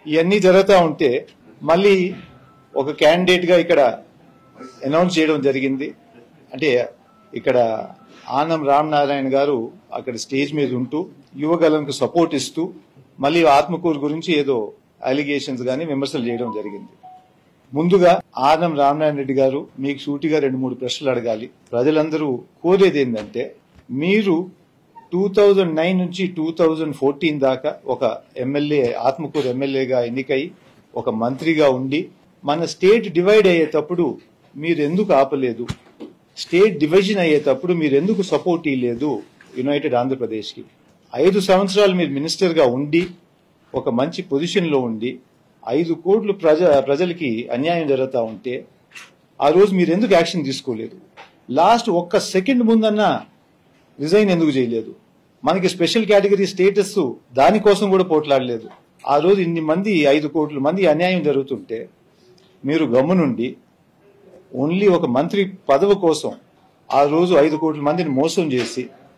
ఇవన్నీ జరుగుతూ ఉంటే మళ్ళీ ఒక క్యాండిడేట్ గా ఇక్కడ అనౌన్స్ చేయడం జరిగింది అంటే ఇక్కడ ఆనం రామనారాయణ గారు అక్కడ స్టేజ్ మీద ఉంటూ యువగలంకు సపోర్ట్ ఇస్తూ మళ్ళీ ఆత్మకూరు గురించి ఏదో అలిగేషన్స్ గాని విమర్శలు చేయడం జరిగింది ముందుగా ఆనం రామనారాయణ రెడ్డి గారు మీకు సూటిగా రెండు మూడు ప్రశ్నలు అడగాలి ప్రజలందరూ కోరేది ఏంటంటే మీరు టూ థౌజండ్ నైన్ నుంచి టూ థౌజండ్ ఫోర్టీన్ దాకా ఒక ఎమ్మెల్యే ఆత్మకూరు ఎమ్మెల్యేగా ఎన్నికై ఒక మంత్రిగా ఉండి మన స్టేట్ డివైడ్ అయ్యేటప్పుడు మీరు ఎందుకు ఆపలేదు స్టేట్ డివిజన్ అయ్యేటప్పుడు మీరు ఎందుకు సపోర్ట్ ఇవ్వలేదు యునైటెడ్ ఆంధ్రప్రదేశ్కి ఐదు సంవత్సరాలు మీరు మినిస్టర్గా ఉండి ఒక మంచి పొజిషన్లో ఉండి ఐదు కోట్లు ప్రజ ప్రజలకి అన్యాయం జరుగుతూ ఉంటే ఆ రోజు మీరు ఎందుకు యాక్షన్ తీసుకోలేదు లాస్ట్ ఒక్క సెకండ్ ముందన్నా రిజైన్ ఎందుకు చేయలేదు మనకి స్పెషల్ కేటగిరీ స్టేటస్ దానికోసం కూడా పోట్లాడలేదు ఆ రోజు ఇన్ని మంది ఐదు కోట్ల మంది అన్యాయం జరుగుతుంటే మీరు గమ్మునుండి ఓన్లీ ఒక మంత్రి పదవి కోసం ఆ రోజు ఐదు కోట్ల మందిని మోసం చేసి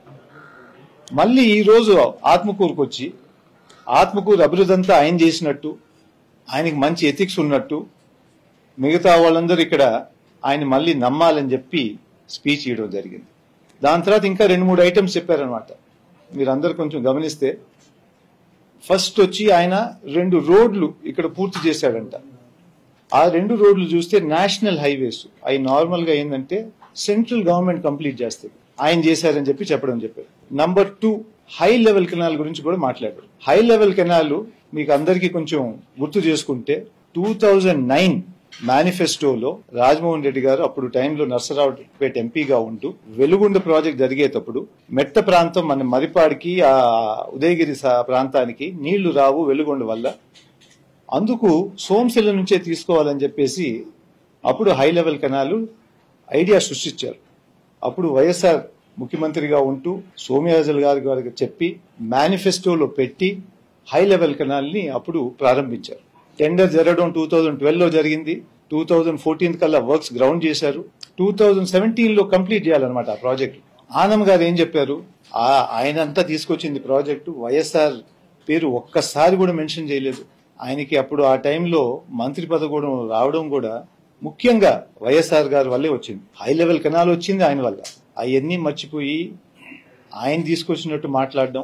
మళ్ళీ ఈ రోజు ఆత్మకూరుకు వచ్చి ఆత్మకూరు అభివృద్ధి అంతా ఆయన చేసినట్టు ఆయనకి మంచి ఎథిక్స్ ఉన్నట్టు మిగతా వాళ్ళందరూ ఇక్కడ ఆయన మళ్ళీ నమ్మాలని చెప్పి స్పీచ్ ఇవ్వడం జరిగింది దాని తర్వాత ఇంకా రెండు మూడు ఐటమ్స్ చెప్పారనమాట మీరందరూ కొంచెం గమనిస్తే ఫస్ట్ వచ్చి ఆయన రెండు రోడ్లు ఇక్కడ పూర్తి చేశాడంట ఆ రెండు రోడ్లు చూస్తే నేషనల్ హైవేస్ అవి నార్మల్ గా ఏంటంటే సెంట్రల్ గవర్నమెంట్ కంప్లీట్ చేస్తుంది ఆయన చేశారని చెప్పి చెప్పడం చెప్పారు number two high level canal గురించి కూడా మాట్లాడారు హై లెవెల్ కెనాల్ మీకు అందరికీ కొంచెం గుర్తు చేసుకుంటే టూ థౌజండ్ నైన్ మేనిఫెస్టోలో రాజమోహన్ రెడ్డి గారు అప్పుడు టైంలో నర్సరావుపేట ఎంపీగా ఉంటూ వెలుగుండ ప్రాజెక్ట్ జరిగేటప్పుడు మెట్ట ప్రాంతం మన మరిపాడికి ఆ ఉదయగిరి సా- ప్రాంతానికి నీళ్లు రావు వెలుగొండ వల్ల అందుకు సోమశిల నుంచే తీసుకోవాలని చెప్పేసి అప్పుడు హై లెవెల్ కెనాలు ఐడియా సృష్టించారు అప్పుడు వైఎస్ఆర్ ముఖ్యమంత్రిగా ఉంటూ సోమయాజుల్ గారి గారికి చెప్పి మేనిఫెస్టోలో పెట్టి హై లెవెల్ కెనాల్ ని అప్పుడు ప్రారంభించారు టెండర్ జరగడం టూ థౌజండ్ ట్వెల్వ్ లో జరిగింది టూ థౌజండ్ ఫోర్టీన్ కల్లా వర్క్స్ గ్రౌండ్ చేశారు టూ థౌజండ్ సెవెంటీన్ లో కంప్లీట్ చేయాలన్నమాట ఆ ప్రాజెక్ట్ ఆనం గారు ఏం చెప్పారు ఆ ఆయన అంతా తీసుకొచ్చింది ప్రాజెక్టు వైఎస్ఆర్ పేరు ఒక్కసారి కూడా మెన్షన్ చేయలేదు ఆయనకి అప్పుడు ఆ టైంలో మంత్రి పదవి కూడా రావడం కూడా ముఖ్యంగా వైఎస్ఆర్ గారి వల్లే వచ్చింది హై లెవెల్ కెనాల్ వచ్చింది ఆయన వల్ల అవన్నీ మర్చిపోయి ఆయన తీసుకొచ్చినట్టు మాట్లాడడం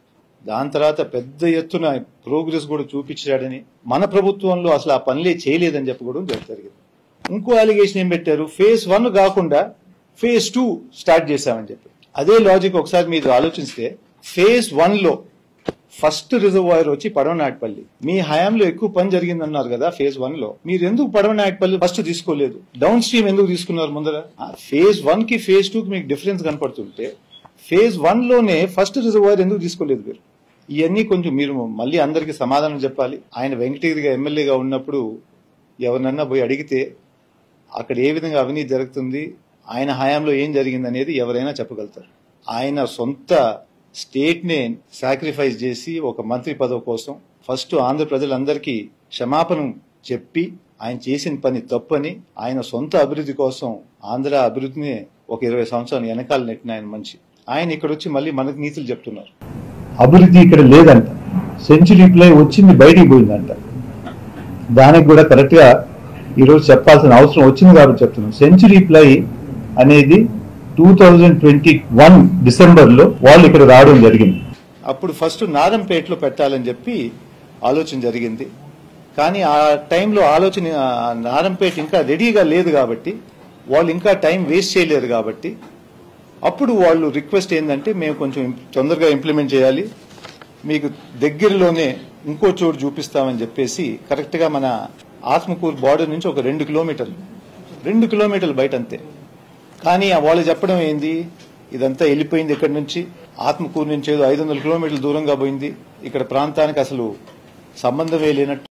దాని తర్వాత పెద్ద ఎత్తున ప్రోగ్రెస్ కూడా చూపించాడని మన ప్రభుత్వంలో అసలు ఆ పనులే చేయలేదని చెప్పడం జరిగింది ఇంకో అలిగేషన్ ఏం పెట్టారు ఫేజ్ వన్ కాకుండా ఫేజ్ టూ స్టార్ట్ చేశామని చెప్పి అదే లాజిక్ ఒకసారి మీరు ఆలోచిస్తే ఫేజ్ వన్ లో ఫస్ట్ రిజర్వాయర్ వచ్చి పడవనాటిపల్లి మీ హయాంలో ఎక్కువ పని జరిగిందన్నారు కదా ఫేజ్ వన్ లో మీరు ఎందుకు పడవనాటిపల్లి ఫస్ట్ తీసుకోలేదు డౌన్ స్ట్రీమ్ ఎందుకు తీసుకున్నారు ముందర ఫేజ్ వన్ కి ఫేజ్ టూ కి మీకు డిఫరెన్స్ కనపడుతుంటే ఫేజ్ వన్ లోనే ఫస్ట్ రిజర్వాయర్ ఎందుకు తీసుకోలేదు మీరు ఇవన్నీ కొంచెం మీరు మళ్ళీ అందరికి సమాధానం చెప్పాలి ఆయన వెంకటగిరిగా ఎమ్మెల్యేగా ఉన్నప్పుడు ఎవరినన్నా పోయి అడిగితే అక్కడ ఏ విధంగా అవినీతి జరుగుతుంది ఆయన హయాంలో ఏం జరిగింది అనేది ఎవరైనా చెప్పగలుగుతారు ఆయన సొంత స్టేట్ నే సాక్రిఫైస్ చేసి ఒక మంత్రి పదవి కోసం ఫస్ట్ ఆంధ్ర ప్రజలందరికీ క్షమాపణ చెప్పి ఆయన చేసిన పని తప్పని ఆయన సొంత అభివృద్ధి కోసం ఆంధ్ర అభివృద్ధిని ఒక ఇరవై సంవత్సరాలు వెనకాల నెట్టిన ఆయన మంచి ఆయన ఇక్కడ వచ్చి మళ్ళీ మనకు నీతులు చెప్తున్నారు అభివృద్ధి ఇక్కడ లేదంట సెంచురీ ప్లే వచ్చింది బయటికి పోయిందంట దానికి కూడా కరెక్ట్ గా ఈరోజు చెప్పాల్సిన అవసరం వచ్చింది కాబట్టి చెప్తున్నాం సెంచురీ ప్లై అనేది two thousand twenty one December లో వాళ్ళు ఇక్కడ రావడం జరిగింది అప్పుడు ఫస్ట్ నారంపేటలో పెట్టాలని చెప్పి ఆలోచన జరిగింది కానీ ఆ టైంలో ఆలోచన ఆ నారంపేట ఇంకా రెడీగా లేదు కాబట్టి వాళ్ళు ఇంకా టైం వేస్ట్ చేయలేరు కాబట్టి అప్పుడు వాళ్ళు రిక్వెస్ట్ ఏంటంటే మేము కొంచెం తొందరగా ఇంప్లిమెంట్ చేయాలి మీకు దగ్గరలోనే ఇంకో చోటు చూపిస్తామని చెప్పేసి కరెక్ట్ గా మన ఆత్మకూరు బార్డర్ నుంచి ఒక రెండు కిలోమీటర్లు రెండు కిలోమీటర్లు బయట అంతే కానీ ఆ వాళ్ళు చెప్పడం ఏంది ఇదంతా వెళ్ళిపోయింది ఇక్కడ నుంచి ఆత్మకూరు నుంచి ఏదో ఐదు వందల కిలోమీటర్ల దూరంగా పోయింది ఇక్కడ ప్రాంతానికి అసలు సంబంధమే లేనట్టు